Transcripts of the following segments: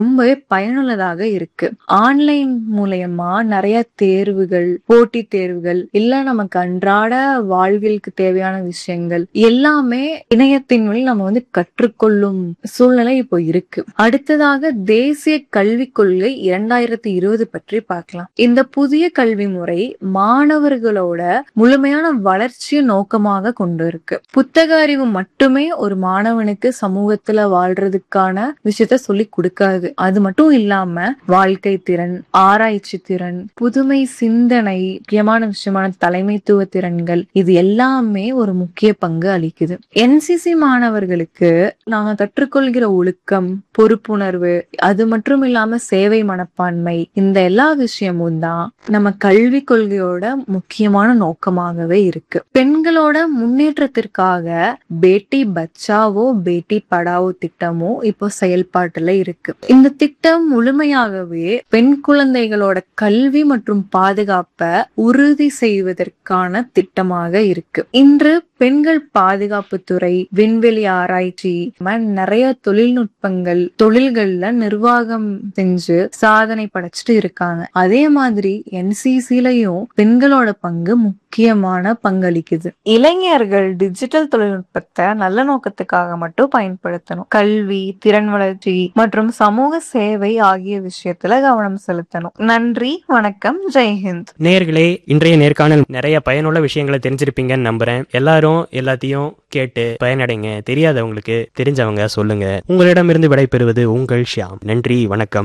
ரொம்பவே பயனுள்ளதாக இருக்கு ஆன்லைன் மூலயமா நிறைய தேர்வுகள் போட்டித் தேர்வுகள் இல்ல நமக்கு அன்றாட வாழ்விற்கு தேவையான விஷயங்கள் எல்லாமே இணையத்தின் வழி நம்ம வந்து கற்றுக்கொள்ளும் சூழ்நிலை இப்போ இருக்கு அடுத்ததாக தேசிய கல்விக் கொள்கை இரண்டாயிரத்தி இருபது பற்றி பார்க்கலாம் இந்த புதிய கல்வி முறை மாணவர்களோட முழுமையான வளர்ச்சியை நோக்கமாக கொண்டு இருக்கு புத்தக அறிவு மட்டுமே ஒரு மாணவனுக்கு சமூகத்துல வாழ்றதுக்கான விஷயத்த சொல்லி கொடுக்காது அது மட்டும் இல்லாம வாழ்க்கை திறன் ஆராய்ச்சி திறன் புதுமை சிந்தனை முக்கியமான விஷயமான தலைமைத்துவ திறன்கள் இது எல்லாமே ஒரு முக்கிய பங்கு அளிக்குது என்சிசி மாணவர்களுக்கு நாங்க கற்றுக்கொள்கிற ஒழுக்கம் பொறுப்புணர்வு அது மட்டும் இல்லாம சேவை மனப்பான்மை இந்த எல்லா விஷயமும் தான் நம்ம கல்வி கொள்கையோட முக்கியமான நோக்கமாகவே இருக்கு பெண்களோட முன்னேற்றத்திற்காக பேட்டி பச்சாவோ பேட்டி படாவோ திட்டமோ இப்போ செயல்பாட்டுல இருக்கு இந்த திட்டம் முழுமையாகவே பெண் குழந்தைகளோட கல்வி மற்றும் பாதுகாப்பை உறுதி செய்வதற்கான திட்டமாக இருக்கு இன்று பெண்கள் பாதுகாப்பு துறை விண்வெளி ஆராய்ச்சி இந்த மாதிரி நிறைய தொழில்நுட்பங்கள் தொழில்கள்ல நிர்வாகம் செஞ்சு சாதனை படைச்சிட்டு இருக்காங்க அதே மாதிரி என்சிசிலையும் பெண்களோட பங்கு முக்கியமான பங்களிக்குது இளைஞர்கள் டிஜிட்டல் தொழில்நுட்பத்தை நல்ல நோக்கத்துக்காக மட்டும் பயன்படுத்தணும் கல்வி திறன் வளர்ச்சி மற்றும் சமூக சேவை ஆகிய விஷயத்துல கவனம் செலுத்தணும் நன்றி வணக்கம் ஜெய்ஹிந்த் நேயர்களே இன்றைய நேர்காணல் நிறைய பயனுள்ள விஷயங்களை தெரிஞ்சிருப்பீங்கன்னு நம்புறேன் எல்லாரும் எல்லாத்தையும் கேட்டு பயனடைங்க தெரியாதவங்களுக்கு தெரிஞ்சவங்க சொல்லுங்க உங்களிடமிருந்து விடைபெறுவது உங்கள் ஷியாம் நன்றி வணக்கம்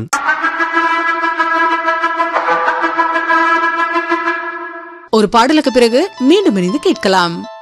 ஒரு பாடலுக்கு பிறகு மீண்டும் இணைந்து கேட்கலாம்